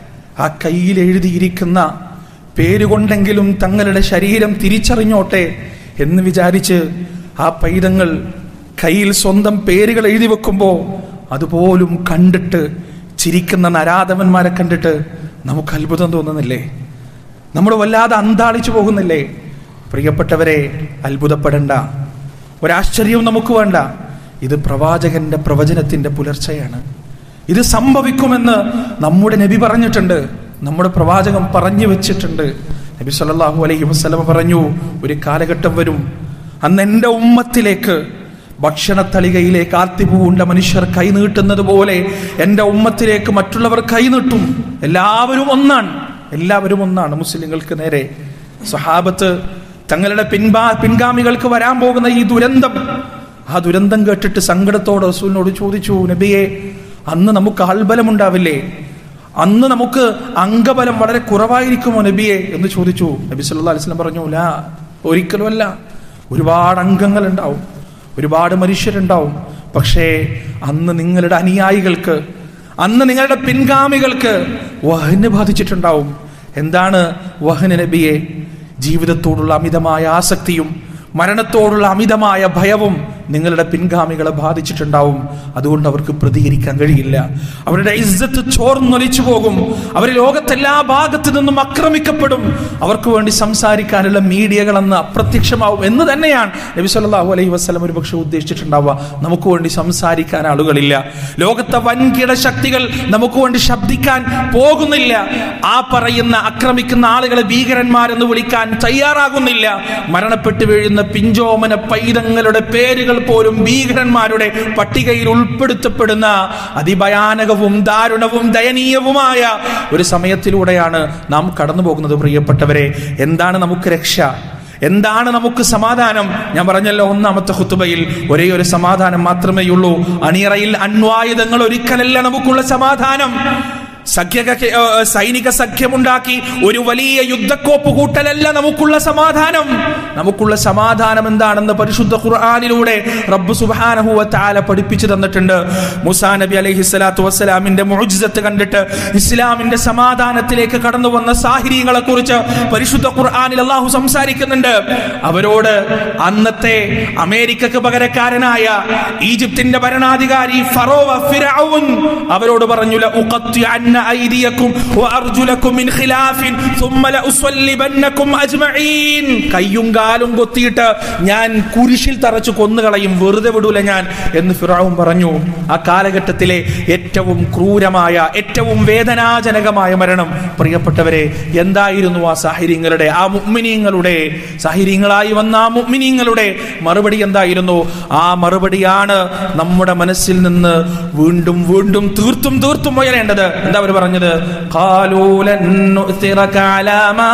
ആ കയ്യിൽ എഴുതിയിരിക്കുന്ന പേരുകൊണ്ടെങ്കിലും തങ്ങളുടെ ശരീരം തിരിച്ചറിഞ്ഞോട്ടെ എന്ന് വിചാരിച്ച് ആ പൈതങ്ങൾ കയ്യിൽ സ്വന്തം പേരുകൾ എഴുതി വെക്കുമ്പോൾ അതുപോലും കണ്ടിട്ട് ചിരിക്കുന്ന നരാധവന്മാരെ കണ്ടിട്ട് നമുക്ക് അത്ഭുതം തോന്നുന്നില്ലേ നമ്മൾ വല്ലാതെ അന്താളിച്ചു പോകുന്നില്ലേ പ്രിയപ്പെട്ടവരെ അത്ഭുതപ്പെടണ്ട ഒരാശ്ചര്യവും നമുക്ക് വേണ്ട ഇത് പ്രവാചകന്റെ പ്രവചനത്തിന്റെ പുലർച്ചയാണ് ഇത് സംഭവിക്കുമെന്ന് നമ്മുടെ നബി പറഞ്ഞിട്ടുണ്ട് നമ്മുടെ പ്രവാചകൻ പറഞ്ഞു വെച്ചിട്ടുണ്ട് നബി സല്ലല്ലാഹു അലൈഹി വസല്ലമ പറഞ്ഞു ഒരു കാലഘട്ടം വരും അന്ന് എൻ്റെ ഉമ്മത്തിലേക്ക് ഭക്ഷണത്തളികയിലേക്ക് ആർത്തിപൂണ്ട മനുഷ്യർ കൈനീട്ടുന്നത് പോലെ എൻ്റെ ഉമ്മത്തിലേക്ക് മറ്റുള്ളവർ കൈനീട്ടും എല്ലാവരും ഒന്നാണ് എല്ലാവരും ഒന്നാണ് മുസ്ലിങ്ങൾക്ക് നേരെ സഹാബത്ത് തങ്ങളുടെ പിൻപാ പിൻഗാമികൾക്ക് വരാൻ പോകുന്ന ഈ ദുരന്തം ആ ദുരന്തം കേട്ടിട്ട് സങ്കടത്തോടെ റസൂലിനോട് ചോദിച്ചു നബിയെ അന്ന് നമുക്ക് ആൾബലമുണ്ടാവില്ലേ അന്ന് നമുക്ക് അംഗബലം വളരെ കുറവായിരിക്കുമോ നബിയെ എന്ന് ചോദിച്ചു നബി സല്ലാ അലിസ്ലം പറഞ്ഞു ലാ ഒരിക്കലുമല്ല ഒരുപാട് അംഗങ്ങൾ ഉണ്ടാവും ഒരുപാട് മനുഷ്യരുണ്ടാവും പക്ഷേ അന്ന് നിങ്ങളുടെ അനുയായികൾക്ക് അന്ന് നിങ്ങളുടെ പിൻഗാമികൾക്ക് വഹന് ബാധിച്ചിട്ടുണ്ടാവും എന്താണ് വഹന് നബിയെ ജീവിതത്തോടുള്ള അമിതമായ ആസക്തിയും മരണത്തോടുള്ള അമിതമായ ഭയവും നിങ്ങളുടെ പിൻഗാമികളെ ബാധിച്ചിട്ടുണ്ടാവും അതുകൊണ്ട് അവർക്ക് പ്രതികരിക്കാൻ കഴിയില്ല അവരുടെ ഇജ്ജത്ത് ചോർന്നൊലിച്ചു പോകും അവർ ലോകത്തെല്ലാ ഭാഗത്തു നിന്നും ആക്രമിക്കപ്പെടും അവർക്ക് വേണ്ടി സംസാരിക്കാനുള്ള മീഡിയകൾ അന്ന് അപ്രത്യക്ഷമാവും എന്ന് തന്നെയാണ് നബി സല്ലല്ലാഹു അലൈഹി വസല്ലം ഒരു പക്ഷെ ഉദ്ദേശിച്ചിട്ടുണ്ടാവുക നമുക്ക് വേണ്ടി സംസാരിക്കാൻ ആളുകളില്ല ലോകത്തെ വൻകിട ശക്തികൾ നമുക്ക് വേണ്ടി ശബ്ദിക്കാൻ പോകുന്നില്ല ആ പറയുന്ന ആക്രമിക്കുന്ന ആളുകളെ ഭീകരന്മാരെന്ന് വിളിക്കാൻ തയ്യാറാകുന്നില്ല മരണപ്പെട്ടു വീഴുന്ന പിഞ്ചോമന പൈതങ്ങളുടെ പേരുകൾ പോലും ഭീകരന്മാരുടെ പട്ടികയിൽ ഉൾപ്പെടുത്തപ്പെടുന്ന അതിഭയാനകവും ദാരുണവും ദയനീയവുമായ ഒരു സമയത്തിലൂടെയാണ് നാം കടന്നു പോകുന്നത് പ്രിയപ്പെട്ടവരെ എന്താണ് നമുക്ക് രക്ഷ എന്താണ് നമുക്ക് സമാധാനം ഞാൻ പറഞ്ഞല്ലോ ഒന്നാമത്തെ ഹുത്തുബയിൽ ഒരേ ഒരു സമാധാനം മാത്രമേ ഉള്ളൂ അണിയറയിൽ അണ്വായുധങ്ങൾ ഒരിക്കലല്ല നമുക്കുള്ള സമാധാനം സഖ്യ സൈനിക സഖ്യമുണ്ടാക്കി ഒരു വലിയ യുദ്ധക്കോപ്പ് കൂട്ടലല്ല നമുക്കുള്ള സമാധാനം നമുക്കുള്ള സമാധാനം എന്താണെന്ന് പരിശുദ്ധ ഖുർആാനിലൂടെ റബ്ബ് സുബാനഹുവ താല പഠിപ്പിച്ചു തന്നിട്ടുണ്ട് മുസാ നബി അലൈഹി സ്വലാത്തു വസ്സലാമിന്റെ മുഴുജിസത്ത് കണ്ടിട്ട് ഇസ്ലാമിന്റെ സമാധാനത്തിലേക്ക് കടന്നു വന്ന സാഹിര്യങ്ങളെ കുറിച്ച് പരിശുദ്ധ ഖുർആാനിൽ അള്ളാഹു സംസാരിക്കുന്നുണ്ട് അവരോട് അന്നത്തെ അമേരിക്കക്ക് പകരക്കാരനായ ഈജിപ്തിന്റെ ഭരണാധികാരി ഫറോവ ഫിറഔൻ അവരോട് പറഞ്ഞു "ലഉഖത്തിഅന്ന അയ്ദിയക്കും വഅർജുലക്കും മിൻ ഖിലാഫിൻ ثم ലഉസ്വല്ലിബന്നക്കും അജ്മഈൻ കയ്യും കാലും കൊത്തിയിട്ട് ഞാൻ കുരിശിൽ തറച്ചു കൊന്നുകളയും വെറുതെ വിടൂല ഞാൻ എന്ന് ഫിറഔൻ പറഞ്ഞു ആ കാലഘട്ടത്തിലെ ഏറ്റവും ക്രൂരമായ ഏറ്റവും വേദനാജനകമായ മരണം പ്രിയപ്പെട്ടവരെ എന്തായിരുന്നു ആ സാഹിര്യങ്ങളുടെ ആ മുഅ്മിനീങ്ങളുടെ സാഹിര്യങ്ങളായി വന്ന ആ മുഅ്മിനീങ്ങളുടെ മറുപടി എന്തായിരുന്നു ആ മറുപടിയാണ് നമ്മുടെ മനസ്സിൽ നിന്ന് വീണ്ടും വീണ്ടും തീർത്തും തീർത്തും ഉയരേണ്ടത് എന്താ അവർ പറഞ്ഞത് قالوا لن نؤثرك على ما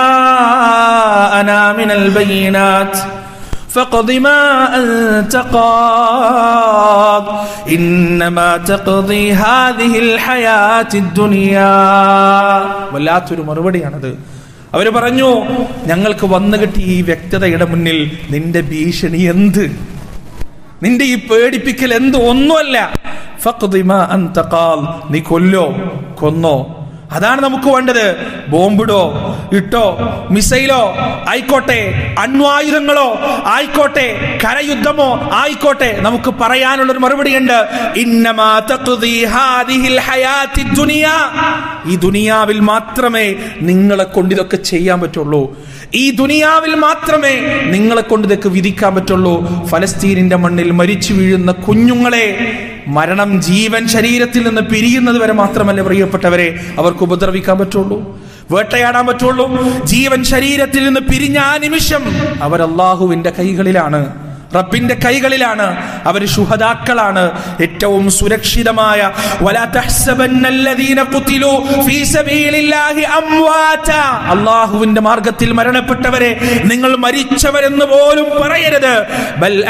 جاءنا من البينات فاقض ما أنت قاض إنما تقضي هذه الحياة الدنيا വല്ലാത്തൊരു മറുപടിയാണത് അവര് പറഞ്ഞു ഞങ്ങൾക്ക് വന്നു കിട്ടിയ ഈ വ്യക്തതയുടെ മുന്നിൽ നിന്റെ ഭീഷണി എന്ത് നിന്റെ ഈ പേടിപ്പിക്കൽ എന്ത് ഒന്നുമല്ല ഫഖ്ദി മാ അൻത ഖാൽ. നീ കൊല്ലോ കൊന്നോ അതാണ് നമുക്ക് വേണ്ടത് ബോംബിടോ ഇട്ടോ മിസൈലോ ആയിക്കോട്ടെ അണ്വായുധങ്ങളോ ആയിക്കോട്ടെ കരയുദ്ധമോ ആയിക്കോട്ടെ നമുക്ക് പറയാനുള്ള ഒരു മറുപടി ഉണ്ട് ഇന്നമാ തഖ്ദി ഹാദിഹിൽ ഹയാത്തി ദുനിയ ഈ ദുനിയാവിൽ മാത്രമേ നിങ്ങളെ കൊണ്ട് ഇതൊക്കെ ചെയ്യാൻ പറ്റുള്ളൂ ഈ ദുനിയാവിൽ മാത്രമേ നിങ്ങളെ കൊണ്ട് ഇതൊക്കെ വിധിക്കാൻ പറ്റുള്ളൂ ഫലസ്തീനിന്റെ മണ്ണിൽ മരിച്ചു വീഴുന്ന കുഞ്ഞുങ്ങളെ മരണം ജീവൻ ശരീരത്തിൽ നിന്ന് പിരിയുന്നത് വരെ മാത്രമല്ല പ്രിയപ്പെട്ടവരെ അവർക്ക് ഉപദ്രവിക്കാൻ പറ്റുള്ളൂ വേട്ടയാടാൻ പറ്റുള്ളൂ ജീവൻ ശരീരത്തിൽ നിന്ന് പിരിഞ്ഞ ആ നിമിഷം അവർ അള്ളാഹുവിന്റെ കൈകളിലാണ് റബ്ബിന്റെ കൈകളിലാണ് അവർ ശുഹദാക്കളാണ് ഏറ്റവും സുരക്ഷിതമായ വലാ തഹ്സബന്നല്ലദീന ഖുതിലൂ ഫീ സബീലില്ലാഹി അംവാത അല്ലാഹുവിന്റെ മാർഗത്തിൽ മരണപ്പെട്ടവരെ നിങ്ങൾ മരിച്ചവരെന്ന് പോലും പറയരുത് ബൽ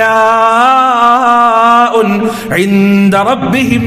അഹ്യാഉൻ ഇൻദ റബ്ബിഹിം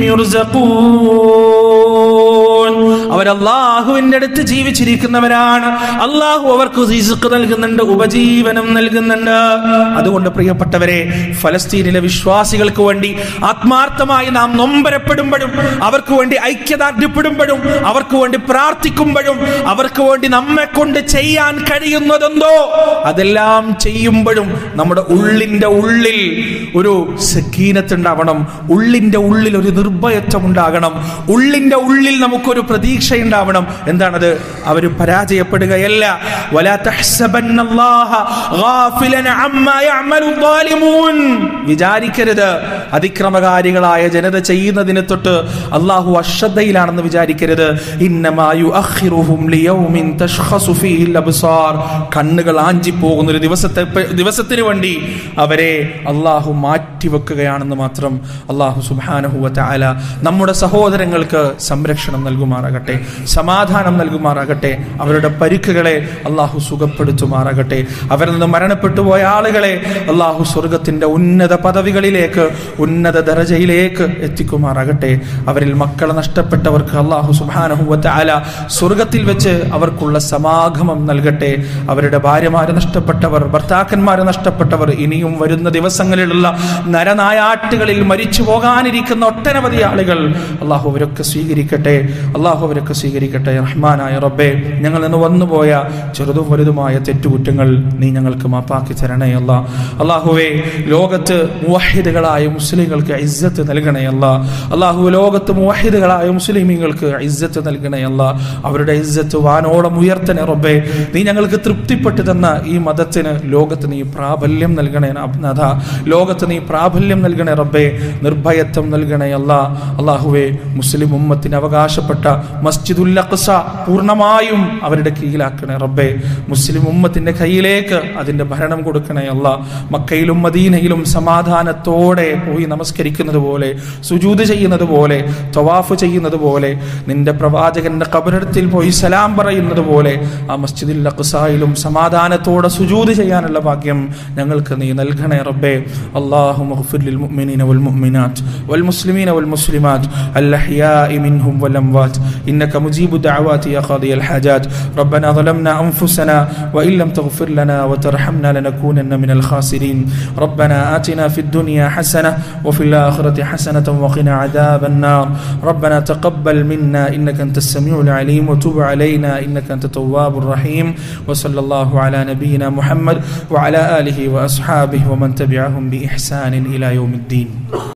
യുർസഖൂൻ അവർ അള്ളാഹുവിന്റെ അടുത്ത് ജീവിച്ചിരിക്കുന്നവരാണ് അള്ളാഹു അവർക്ക് റിസ്ക് നൽകുന്നുണ്ട് ഉപജീവനം നൽകുന്നുണ്ട് അതുകൊണ്ട് പ്രിയപ്പെട്ടവരെ ഫലസ്തീനിലെ വിശ്വാസികൾക്ക് വേണ്ടി ആത്മാർത്ഥമായി നാം നൊമ്പരപ്പെടുമ്പോഴും അവർക്ക് വേണ്ടി ഐക്യദാർഢ്യപ്പെടുമ്പോഴും അവർക്ക് വേണ്ടി പ്രാർത്ഥിക്കുമ്പോഴും അവർക്ക് വേണ്ടി നമ്മെ കൊണ്ട് ചെയ്യാൻ കഴിയുന്നതെന്തോ അതെല്ലാം ചെയ്യുമ്പോഴും നമ്മുടെ ഉള്ളിന്റെ ഉള്ളിൽ ഒരു സക്കീനത്തുണ്ടാവണം ഉള്ളിന്റെ ഉള്ളിൽ ഒരു നിർഭയത്വം ഉണ്ടാകണം ഉള്ളിന്റെ ഉള്ളിൽ നമുക്കൊരു പ്രതീക്ഷ ഉണ്ടാവണം എന്താണത് അവർ പരാജയപ്പെടുകയല്ല വലാ തഹ്സബന്നല്ലാഹ ഗാഫിലൻ അമ്മാ യഅമലു ളാലിമൂൻ വിചാരിക്കരുത് അതിക്രമകാരികളായ ജനത ചെയ്യുന്നതിനെ തൊട്ട് അള്ളാഹു അശ്രദ്ധയിലാണെന്ന് വിചാരിക്കരുത് ഇന്നമാ യുഅഖിറുഹും ലിയൗമിൻ തശ്ഖസു ഫീഹിൽ അബ്സാർ കണ്ണുകൾ ആഞ്ചി പോകുന്ന ഒരു ദിവസത്തെ ദിവസത്തിന് വേണ്ടി അവരെ അള്ളാഹു മാറ്റിവെക്കുകയാണെന്ന് മാത്രം അള്ളാഹു സുബ്ഹാനഹു വതആല നമ്മുടെ സഹോദരങ്ങൾക്ക് സംരക്ഷണം നൽകുമാറാകട്ടെ സമാധാനം നൽകുമാറാകട്ടെ അവരുടെ പരിക്കുകളെ അള്ളാഹു സുഖപ്പെടുത്തുമാറാകട്ടെ അവരിൽ നിന്ന് മരണപ്പെട്ടു പോയ ആളുകളെ അള്ളാഹു സ്വർഗത്തിന്റെ ഉന്നത പദവികളിലേക്ക് ഉന്നത ദരജയിലേക്ക് എത്തിക്കുമാറാകട്ടെ അവരിൽ മക്കളെ നഷ്ടപ്പെട്ടവർക്ക് അള്ളാഹു സുബാനഹുവത്ത് ആല സ്വർഗത്തിൽ വെച്ച് അവർക്കുള്ള സമാഗമം നൽകട്ടെ അവരുടെ ഭാര്യമാരെ നഷ്ടപ്പെട്ടവർ ഭർത്താക്കന്മാരെ നഷ്ടപ്പെട്ടവർ ഇനിയും വരുന്ന ദിവസങ്ങളിലുള്ള നരനായാട്ടുകളിൽ മരിച്ചു പോകാനിരിക്കുന്ന ഒട്ടനവധി ആളുകൾ അള്ളാഹു അവരൊക്കെ സ്വീകരിക്കട്ടെ അള്ളാഹു അവരൊക്കെ സ്വീകരിക്കട്ടെ റഹ്മാനായ റബ്ബെ ഞങ്ങൾ നിന്ന് വന്നുപോയ ചെറുതും വലുതുമായ തെറ്റുകുറ്റങ്ങൾ നീ ഞങ്ങൾക്ക് മാപ്പാക്കി തരണേ അല്ല അള്ളാഹുവെ ലോകത്ത് മുവഹിദുകളായ മുസ്ലിങ്ങൾക്ക് ഇസ്സത്ത് നൽകണേ അല്ല അള്ളാഹു ലോകത്ത് മുവഹിദുകളായ മുസ്ലിമീങ്ങൾക്ക് ഇസ്സത്ത് നൽകണേ അല്ല അവരുടെ ഇസ്സത്ത് വാനോളം ഉയർത്തണേ റബ്ബെ നീ ഞങ്ങൾക്ക് തൃപ്തിപ്പെട്ടു തന്ന ഈ മതത്തിന് ലോകത്ത് നീ പ്രാബല്യം നൽകണേ നാഥ ലോകത്ത് നീ പ്രാബല്യം നൽകണേ റബ്ബെ നിർഭയത്വം നൽകണേ അല്ല അള്ളാഹുവെ മുസ്ലിം ഉമ്മത്തിന് അവകാശപ്പെട്ട മസ്ജിദുൽ അഖ്സ പൂർണ്ണമായും അവരുടെ കീഴിലാക്കണേ റബ്ബെ മുസ്ലിം ഉമ്മത്തിന്റെ കയ്യിലേക്ക് അതിന്റെ ഭരണം കൊടുക്കണേ അല്ല മക്കയിലും മദീനയിലും സമാധാനത്തോടെ പോയി നമസ്കരിക്കുന്നത് പോലെ സുജൂത് ചെയ്യുന്നത് പോലെ തവാഫ് ചെയ്യുന്നത് പോലെ നിന്റെ പ്രവാചകന്റെ കബരത്തിൽ പോയി സലാം പറയുന്നത് പോലെ ആ മസ്ജിദുൽ അഖ്സായിലും സമാധാനത്തോടെ സുജൂത് ചെയ്യാനുള്ള ഭാഗ്യം ഞങ്ങൾക്ക് നീ നൽകണേ റബ്ബേ അല്ലാഹു മഗ്ഫിർ ലിൽ മുഅ്മിനീന വൽ മുഅ്മിനാത്ത് വൽ മുസ്ലിമീന വൽ മുസ്ലിമാത്ത് الأحياء منهم والأموات إنك مجيب الدعوات يا قاضي الحاجات ربنا ظلمنا أنفسنا وإن لم تغفر لنا وترحمنا لنكونن من الخاسرين ربنا آتنا في الدنيا حسنة وفي الآخرة حسنة وقنا عذاب النار ربنا تقبل منا إنك أنت السميع العليم وتب علينا إنك أنت التواب الرحيم وصلى الله على نبينا محمد وعلى آله وأصحابه ومن تبعهم بإحسان إلى يوم الدين